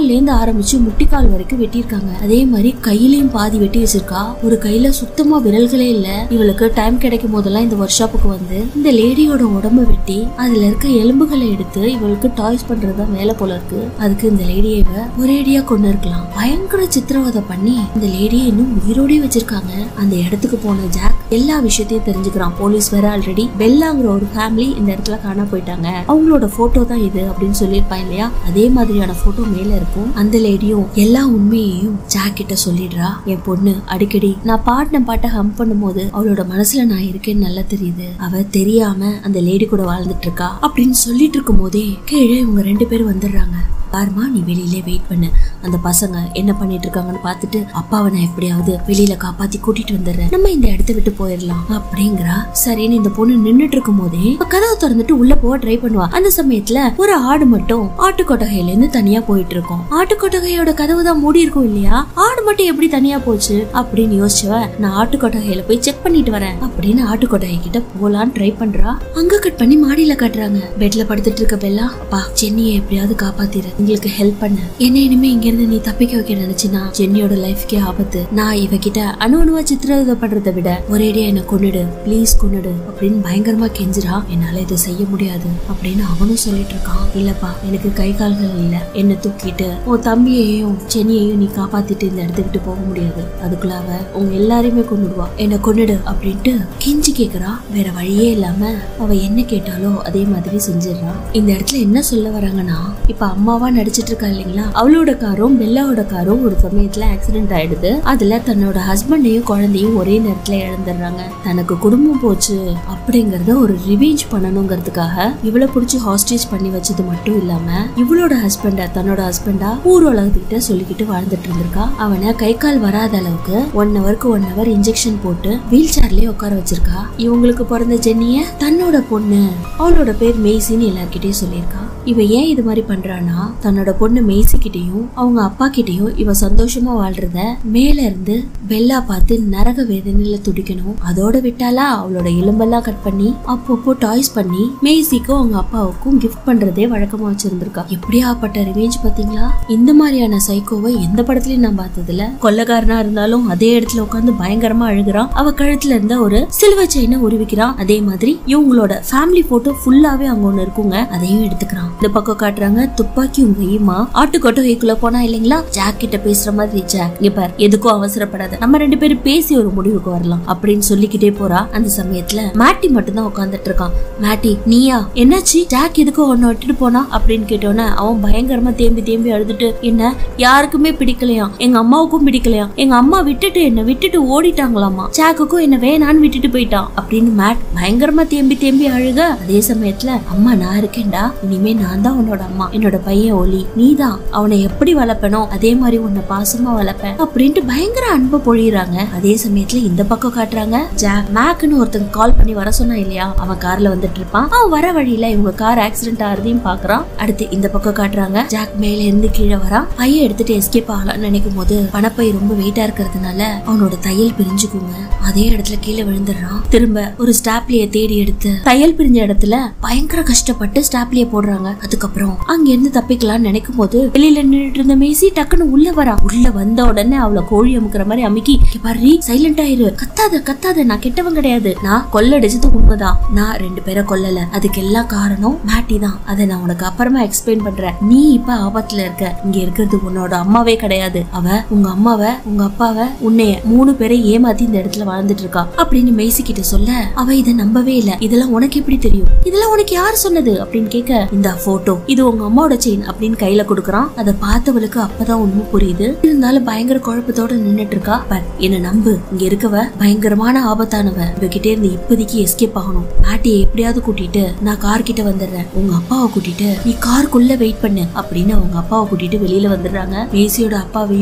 தோல்ல இருந்து ஆரம்பிச்சு முட்டிக்கால் வரைக்கும் வெட்டியிருக்காங்க அதே மாதிரி கையிலயும் பாதி வெட்டி வச்சிருக்கா ஒரு கையில சுத்தமா விரல்களே இல்ல இவளுக்கு டைம் கிடைக்கும் போதெல்லாம் இந்த ஒர்க் ஷாப்புக்கு வந்து இந்த லேடியோட உடம்ப வெட்டி அதுல இருக்க எலும்புகளை எடுத்து இவளுக்கு டாய்ஸ் பண்றதுதான் வேலை போல இருக்கு அதுக்கு இந்த லேடியை இவ ஒரேடியா கொண்டு இருக்கலாம் பயங்கர சித்திரவதை பண்ணி இந்த லேடியை இன்னும் உயிரோடயே வச்சிருக்காங்க அந்த இடத்துக்கு போன ஜாக் எல்லா விஷயத்தையும் தெரிஞ்சுக்கிறான் போலீஸ் வேற ஆல்ரெடி பெல்லாங்கிற ஒரு ஃபேமிலி இந்த இடத்துல காண போயிட்டாங்க அவங்களோட போட்டோ தான் இது அப்படின்னு சொல்லியிருப்பான் இல்லையா அதே மாதிரியான போட்டோ மேல இருக்கும் அந்த லேடியும் எல்லா உண்மையையும் ஜாக் கிட்ட சொல்லிடுறா என் பொண்ணு அடிக்கடி நான் பாடின பாட்டை ஹம் பண்ணும்போது அவளோட மனசுல நான் இருக்கேன்னு நல்லா தெரியுது அவ தெரியாம அந்த லேடி கூட வாழ்ந்துட்டு இருக்கா அப்படின்னு சொல்லிட்டு இருக்கும் போதே கீழே இவங்க ரெண்டு பேரும் வந்துடுறாங்க பாருமா நீ வெளியிலே வெயிட் பண்ணு அந்த பசங்க என்ன பண்ணிட்டு இருக்காங்கன்னு பார்த்துட்டு அப்பாவை நான் எப்படியாவது வெளியில காப்பாத்தி கூட்டிட்டு வந்துடுறேன் நம்ம இந்த இடத்த விட்டு போயிடலாம் அப்படிங்கிறா சரின்னு இந்த பொண்ணு நின்னுட்டு இருக்கும் போதே அவ கதவை திறந்துட்டு உள்ள போக ட்ரை பண்ணுவா அந்த சமயத்துல ஒரு ஆடு மட்டும் ஆட்டு கொட்டகையில இருந்து தனியா போயிட்டு இருக்கும் ஆட்டு கொட்டகையோட கதவு தான் மூடி இருக்கும் இல்லையா ஆடு மட்டும் எப்படி தனியா போச்சு அப்படின்னு யோசிச்சவ நான் ஆட்டு கொட்டகையில போய் செக் பண்ணிட்டு வரேன் அப்படின்னு ஆட்டு கொட்டகை கிட்ட போலான்னு ட்ரை பண்றா அங்க கட் பண்ணி மாடியில காட்டுறாங்க பெட்ல படுத்துட்டு இருக்க பெல்லா அப்பா சென்னியை எப்படியாவது காப்பாத்திரு உங்களுக்கு ஹெல்ப் பண்ண என்ன இனிமே இங்க இருந்து நீ தப்பிக்க வைக்க நினைச்சினா ஜென்னியோட லைஃப்க்கே ஆபத்து நான் இவகிட்ட அணு அணுவா சித்திரவதை பண்றதை விட ஒரேடியா என்ன கொன்னுடு ப்ளீஸ் கொன்னுடு அப்படின்னு பயங்கரமா கெஞ்சுறா என்னால இதை செய்ய முடியாது அப்படின்னு அவனும் சொல்லிட்டு இருக்கான் இல்லப்பா எனக்கு கை கால்கள் இல்ல என்ன தூக்கிட்டு உன் தம்பியையும் சென்னியையும் நீ காப்பாத்திட்டு இந்த இடத்துக்கிட்டு போக முடியாது அதுக்குள்ள அவ உங்க எல்லாரையுமே கொன்னுடுவா என்ன கொன்னுடு அப்படின்ட்டு கெஞ்சி கேக்குறா வேற வழியே இல்லாம அவ என்ன கேட்டாலோ அதே மாதிரி செஞ்சிடறா இந்த இடத்துல என்ன சொல்ல வராங்கன்னா இப்ப அம்மாவா நடிச்சிட்டு இருக்கா இல்லைங்களா அவளோட காரும் பெல்லாவோட காரும் ஒரு சமயத்துல ஆக்சிடென்ட் ஆயிடுது அதுல தன்னோட ஹஸ்பண்டையும் குழந்தையும் ஒரே நேரத்துல இழந்துடுறாங்க தனக்கு குடும்பம் போச்சு அப்படிங்கறத ஒரு ரிவெஞ்ச் பண்ணணுங்கிறதுக்காக இவளை புடிச்சு ஹாஸ்டேஜ் பண்ணி வச்சது மட்டும் இல்லாம இவளோட ஹஸ்பண்ட தன்னோட ஹஸ்பண்டா ஊர் உலகத்துக்கிட்ட சொல்லிக்கிட்டு வாழ்ந்துட்டு இருந்திருக்கா அவனை கை கால் வராத அளவுக்கு ஒன் ஹவருக்கு ஒன் ஹவர் இன்ஜெக்ஷன் போட்டு வீல் சேர்லயே உட்கார வச்சிருக்கா இவங்களுக்கு பிறந்த ஜென்னிய தன்னோட பொண்ணு அவளோட பேர் மெய்சின்னு எல்லார்கிட்டயும் சொல்லியிருக்கா இவ ஏன் இது மாதிரி பண்றானா தன்னோட பொண்ணு மெய்சி கிட்டயும் அவங்க அப்பா கிட்டயும் இவ சந்தோஷமா வாழ்றத மேல இருந்து பெல்லா பார்த்து நரக வேதனையில துடிக்கணும் அதோட விட்டாலா அவளோட எலும்பெல்லாம் கட் பண்ணி அப்பப்போ டாய்ஸ் பண்ணி மெய்சிக்கும் அவங்க அப்பாவுக்கும் கிஃப்ட் பண்றதே வழக்கமா வச்சிருந்திருக்கா எப்படியாப்பட்ட ரிவேஞ்ச் பாத்தீங்களா இந்த மாதிரியான சைக்கோவை எந்த படத்துலயும் நான் பார்த்ததுல கொள்ளக்காரனா இருந்தாலும் அதே இடத்துல உட்காந்து பயங்கரமா அழுகுறான் அவ கழுத்துல இருந்த ஒரு சில்வர் செயினை உருவிக்கிறான் அதே மாதிரி இவங்களோட ஃபேமிலி போட்டோ ஃபுல்லாவே அங்க ஒண்ணு இருக்குங்க அதையும் எடுத்துக்கிறான் இந்த பக்கம் காட்டுறாங்க துப்பாக்கி உங்க ஈமா ஆட்டு கொட்டகைக்குள்ள போனா இல்லைங்களா ஜாக் கிட்ட பேசுற மாதிரி ஜாக் இங்க பார் எதுக்கும் அவசரப்படாத நம்ம ரெண்டு பேரும் பேசி ஒரு முடிவுக்கு வரலாம் அப்படின்னு சொல்லிக்கிட்டே போறா அந்த சமயத்துல மேட்டி மட்டும் தான் உட்காந்துட்டு இருக்கான் மேட்டி நீயா என்னாச்சு ஜாக் எதுக்கோ உன்னை விட்டுட்டு போனா அப்படின்னு கேட்டோன்னே அவன் பயங்கரமா தேம்பி தேம்பி அழுதுட்டு என்ன யாருக்குமே பிடிக்கலையாம் எங்க அம்மாவுக்கும் பிடிக்கலையாம் எங்க அம்மா விட்டுட்டு என்ன விட்டுட்டு ஓடிட்டாங்களாமா ஜாக்குக்கும் என்ன வேணான்னு விட்டுட்டு போயிட்டான் அப்படின்னு மேட் பயங்கரமா தேம்பி தேம்பி அழுக அதே சமயத்துல அம்மா நான் இருக்கேன்டா இனிமே நான் தான் உன்னோட அம்மா என்னோட பையன் ஒலி நீதான் அவனை எப்படி வளர்ப்பனோ அதே மாதிரி உன்னை பாசமா வளர்ப்பேன் அப்படின்ட்டு பயங்கர அன்பு பொழியுறாங்க அதே சமயத்துல இந்த பக்கம் காட்டுறாங்க ஜாக் மேக்னு ஒருத்தங்க கால் பண்ணி வர சொன்னா இல்லையா அவன் கார்ல வந்துட்டு இருப்பான் அவன் வர வழியில இவங்க கார் ஆக்சிடென்ட் ஆறதையும் பாக்குறான் அடுத்து இந்த பக்கம் காட்டுறாங்க ஜாக் மேல இருந்து கீழே வரான் பையன் எடுத்துட்டு எஸ்கேப் ஆகலாம்னு நினைக்கும் போது பணப்பை ரொம்ப வெயிட்டா இருக்கிறதுனால அவனோட தையல் பிரிஞ்சுக்குங்க அதே இடத்துல கீழே விழுந்துடுறான் திரும்ப ஒரு ஸ்டாப்லிய தேடி எடுத்து தையல் பிரிஞ்ச இடத்துல பயங்கர கஷ்டப்பட்டு ஸ்டாப்லிய போடுறாங்க அதுக்கப்புறம் அங்க இருந்து தப்பிக்கலாம்னு நினைக்கும் போது வெளியில நின்னுட்டு இருந்த மேசி டக்குன்னு உள்ள வரா உள்ள வந்த உடனே அவளை கோழி அமுக்குற மாதிரி அமுக்கி "இங்க பாரு சைலண்ட் ஆயிரு கத்தாத கத்தாத நான் கெட்டவன் கிடையாது நான் கொள்ளடிச்சது உண்மைதான் நான் ரெண்டு பேரை கொல்லல அதுக்கு எல்லாம் காரணம் மேட்டி தான் அதை நான் உனக்கு அப்புறமா எக்ஸ்பிளைன் பண்றேன் நீ இப்ப ஆபத்துல இருக்க இங்க இருக்கிறது உன்னோட அம்மாவே கிடையாது அவ உங்க அம்மாவை உங்க அப்பாவை உன்னைய மூணு பேரை ஏமாத்தி இந்த இடத்துல வாழ்ந்துட்டு இருக்கா அப்படின்னு மெய்சி கிட்ட சொல்ல அவ இதை நம்பவே இல்ல இதெல்லாம் உனக்கு எப்படி தெரியும் இதெல்லாம் உனக்கு யார் சொன்னது அப்படின்னு கேட்க இந்த போட்டோ இது உங்க அம்மாவோட செயின் அப்படின்னு கையில கொடுக்கறான் அதை பார்த்தவளுக்கு அப்பதான் உண்மை புரியுது இருந்தாலும் பயங்கர குழப்பத்தோட நின்னுட்டு இருக்கா பட் என்ன நம்பு இங்க இருக்கவ பயங்கரமான ஆபத்தானவ இவகிட்ட இருந்து இப்போதைக்கு எஸ்கேப் ஆகணும் பாட்டியை எப்படியாவது கூட்டிட்டு நான் கார் கிட்ட வந்துடுறேன் உங்க அப்பாவை கூட்டிட்டு நீ காருக்குள்ள வெயிட் பண்ணு அப்படின்னு அவங்க அப்பாவை கூட்டிட்டு வெளியில வந்துடுறாங்க மேசியோட அப்பாவையும் மேசி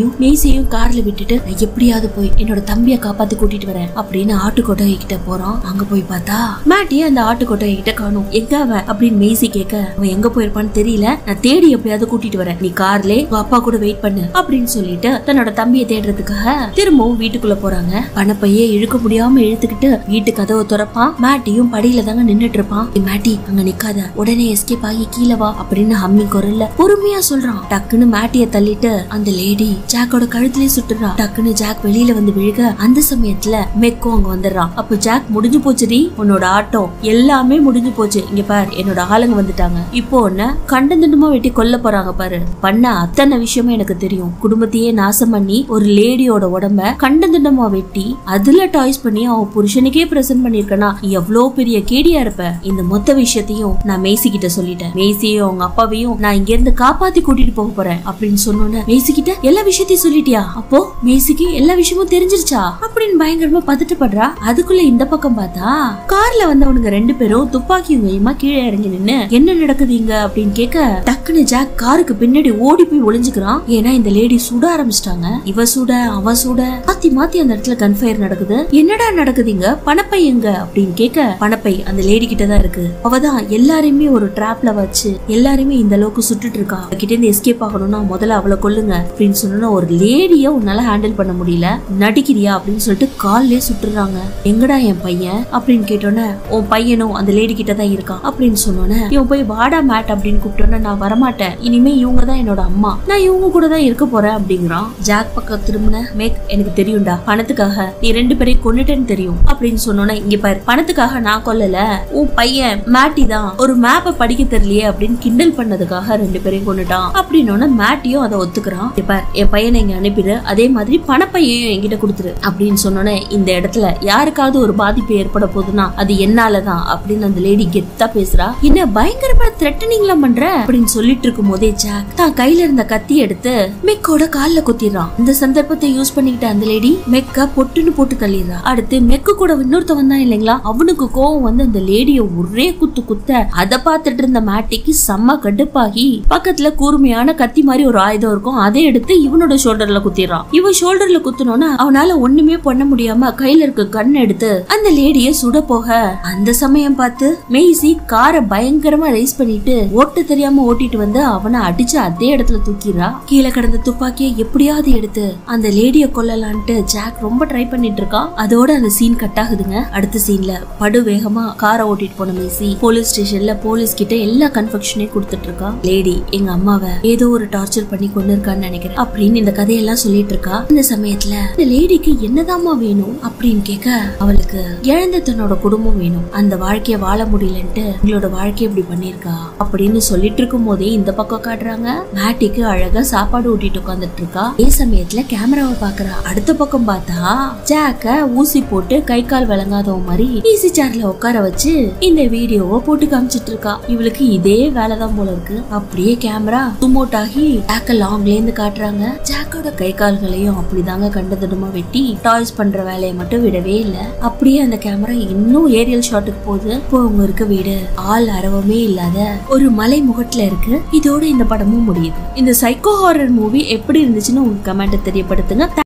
மேசியையும் கார்ல விட்டுட்டு நான் எப்படியாவது போய் என்னோட தம்பியை காப்பாத்தி கூட்டிட்டு வரேன் அப்படின்னு ஆட்டுக்கொட்டை கிட்ட போறான் அங்க போய் பார்த்தா மேட்டி அந்த ஆட்டுக்கொட்டை கிட்ட காணும் எங்க அவன் அப்படின்னு மேசி கேட்க அவன் எங்க போயிருப்பான்னு தெரியல நான் தேடி எப்படியாவது கூட்டிட்டு வரேன் நீ கார்லே உங்க அப்பா கூட வெயிட் பண்ணு அப்படின்னு சொல்லிட்டு தன்னோட தம்பியை தேடுறதுக்காக திரும்பவும் வீட்டுக்குள்ள போறாங்க பணப்பையே இழுக்க முடியாம இழுத்துக்கிட்டு வீட்டு கதவை திறப்பான் மேட்டியும் படியில தாங்க நின்னுட்டு இருப்பான் "ஏய், மேட்டி அங்க நிக்காத உடனே எஸ்கேப் ஆகி கீழே வா அப்படின்னு ஹம்மி குரல்ல பொறுமையா சொல்றான் டக்குன்னு மேட்டிய தள்ளிட்டு அந்த லேடி ஜாக்கோட கழுத்திலே சுட்டுறா டக்குன்னு ஜாக் வெளியில வந்து விழுக அந்த சமயத்துல மெக்கும் அங்க வந்துடுறான் அப்ப ஜாக் முடிஞ்சு போச்சுடி உன்னோட ஆட்டம் எல்லாமே முடிஞ்சு போச்சு இங்க பார் என்னோட ஆளுங்க வந்துட்டாங்க இப்போ உன்ன கண்டந்துண்டுமா வெட்டி கொல்ல போறாங்க பாரு பண்ண அத்தனை விஷயமும் எனக்கு தெரியும் குடும்பத்தையே நாசம் பண்ணி ஒரு லேடியோட உடம்ப கண்டந்துண்டமா வெட்டி அதுல டாய்ஸ் பண்ணி அவன் புருஷனுக்கே பிரசன்ட் பண்ணிருக்கனா எவ்வளவு பெரிய கேடியா இருப்ப இந்த மொத்த விஷயத்தையும் நான் மேசி கிட்ட சொல்லிட்டேன் மேசியையும் அவங்க அப்பாவையும் நான் இங்க இருந்து காப்பாத்தி கூட்டிட்டு போக போறேன் அப்படின்னு சொன்னோன்னே மேசி கிட்ட எல்லா விஷயத்தையும் சொல்லிட்டியா அப்போ மேசிக்கு எல்லா விஷயமும் தெரிஞ்சிருச்சா அப்படின்னு பயங்கரமா பதட்டப்படுறா அதுக்குள்ள இந்த பக்கம் பார்த்தா கார்ல வந்தவனுங்க ரெண்டு பேரும் துப்பாக்கி கையுமா கீழே இறங்கி நின்னு என்ன நடக்குது இங்க அப்படின்னு கேட்க டக்குன்னு ஜாக் காருக்கு பின்னாடி ஓடி போய் ஒளிஞ்சுக்கிறான் ஏன்னா இந்த லேடி சுட ஆரம்பிச்சிட்டாங்க இவ சுட அவ சுட மாத்தி மாத்தி அந்த இடத்துல கன்ஃபயர் நடக்குது என்னடா நடக்குது இங்க பணப்பை எங்க அப்படின்னு கேட்க பணப்பை அந்த லேடி கிட்ட தான் இருக்கு அவதான் எல்லாரையுமே ஒரு டிராப்ல வச்சு எல்லாரையுமே இந்த அளவுக்கு சுட்டுட்டு இருக்கா அவ கிட்ட இருந்து எஸ்கேப் ஆகணும்னா முதல்ல அவளை கொல்லுங்க அப்படின்னு சொன்னா ஒரு லேடிய உன்னால ஹேண்டில் பண்ண முடியல நடிக்கிறியா அப்படின்னு சொல்லிட்டு கால்லயே சுட்டுறாங்க எங்கடா என் பையன் அப்படின்னு கேட்டோன்னே உன் பையனும் அந்த லேடி கிட்ட தான் இருக்கான் அப்படின்னு சொன்னோன்னே இவன் போய் வாடா மேட் அப்படின்னு கூப்பிட்டோன்னே நான் வரமாட்டேன் இனிமே இவங்க தான் என்னோட அம்மா நான் இவங்க கூட தான் இருக்க போறேன் அப்படிங்கிறான் ஜாக் பக்கம் திரும்பின மேக் எனக்கு தெரியும்டா பணத்துக்காக நீ ரெண்டு பேரையும் கொன்னுட்டேன்னு தெரியும் அப்படின்னு சொன்னோன்னே இங்க பாரு பணத்துக்காக நான் கொல்லல உன் பையன் மேட்டி தான் ஒரு மேப்பை படிக்க தெரியலையே அப்படின்னு கிண்டல் பண்ணதுக்காக ரெண்டு பேரையும் கொன்னுட்டான் அப்படின்னோட மேட்டியும் அதை ஒத்துக்கிறான் இங்க பாரு என் பையனை இங்க அனுப்பிடு அதே மாதிரி பணப்பையையும் என்கிட்ட கொடுத்துரு அப்படின்னு சொன்னோன்னே இந்த இடத்துல யாருக்காவது ஒரு பாதிப்பு ஏற்பட போகுதுன்னா அது என்னாலதான் அப்படின்னு அந்த லேடி கெத்தா பேசுறா என்ன பயங்கரமா த்ரெட்டனிங்லாம் பண்ற அப்படின்னு சொல்லிட்டு இருக்கும் போதே ஜாக் தான் கையில இருந்த கத்தி எடுத்து மெக்கோட கால்ல குத்திடுறான் இந்த சந்தர்ப்பத்தை யூஸ் பண்ணிக்கிட்ட அந்த லேடி மெக்க பொட்டுன்னு போட்டு தள்ளிடுறா அடுத்து மெக்கு கூட இன்னொருத்த வந்தான் இல்லைங்களா அவனுக்கு கோவம் வந்து அந்த லேடிய ஒரே குத்து குத்த அதை பார்த்துட்டு இருந்த மேட்டிக்கு செம்ம கடுப்பாகி பக்கத்துல கூர்மையான கத்தி மாதிரி ஒரு ஆயுதம் இருக்கும் அதை எடுத்து இவனோட ஷோல்டர்ல குத்திடுறான் இவன் ஷோல்டர்ல குத்துனோன்னா அவனால ஒண்ணுமே பண்ண முடியாம கையில இருக்க கண் எடுத்து அந்த லேடிய சுட போக அந்த சமயம் பார்த்து மெய்சி காரை பயங்கரமா ரைஸ் பண்ணிட்டு ஓட்ட தெரியாம ஓட்டிட்டு வந்து அவனை அடிச்சு அதே இடத்துல தூக்கிடுறா கீழே கிடந்த துப்பாக்கியை எப்படியாவது எடுத்து அந்த லேடிய கொல்லலான்ட்டு ஜாக் ரொம்ப ட்ரை பண்ணிட்டு இருக்கான் அதோட அந்த சீன் கட் ஆகுதுங்க அடுத்த சீன்ல படு வேகமா காரை ஓட்டிட்டு போன மேசி போலீஸ் ஸ்டேஷன்ல போலீஸ் கிட்ட எல்லா கன்ஃபெக்ஷனையும் கொடுத்துட்டு இருக்கா லேடி எங்க அம்மாவை ஏதோ ஒரு டார்ச்சர் பண்ணி கொண்டு இருக்கான்னு நினைக்கிறேன் அப்படின்னு இந்த கதையெல்லாம் சொல்லிட்டு இருக்கா இந்த சமயத்துல இந்த லேடிக்கு என்னதாம்மா வேணும் அப்படின்னு கேட்க அவளுக்கு இழந்த தன்னோட குடும்பம் வேணும் அந்த வாழ்க்கைய வாழ முடியலன்ட்டு உங்களோட வாழ்க்கைய இப்படி பண்ணிருக்கா அப்படின்னு சொல்லிட்டு இருக்கும் போதே இந்த பக்கம் காட்டுறாங்க மேட்டிக்கு அழகா சாப்பாடு ஊட்டிட்டு உட்காந்துட்டு இருக்கா அதே சமயத்துல கேமராவை பாக்குறா அடுத்த பக்கம் பார்த்தா ஜாக்க ஊசி போட்டு கை கால் விளங்காதவ மாதிரி ஈஸி சேர்ல உட்கார வச்சு இந்த வீடியோவை போட்டு காமிச்சிட்டு இருக்கா இவளுக்கு இதே வேலைதான் போல இருக்கு அப்படியே கேமரா சுமோட் ஆகி ஜாக்க லாங்ல இருந்து காட்டுறாங்க ஜாக்கோட கை கால்களையும் அப்படிதாங்க கண்டதிடமா வெட்டி டாய்ஸ் பண்ற வேலையை மட்டும் விடவே இல்ல அப்படியே அந்த கேமரா இன்னும் ஏரியல் ஷாட்டுக்கு போகுது இப்போ அவங்க இருக்க வீடு ஆள் அரவமே இல்லாத ஒரு மலை முகட்டுல இருக்கு இதோட இந்த படமும் முடியுது இந்த சைக்கோ ஹாரர் மூவி எப்படி இருந்துச்சுன்னு உங்க கமெண்ட் தெரியப்படுத்துங்க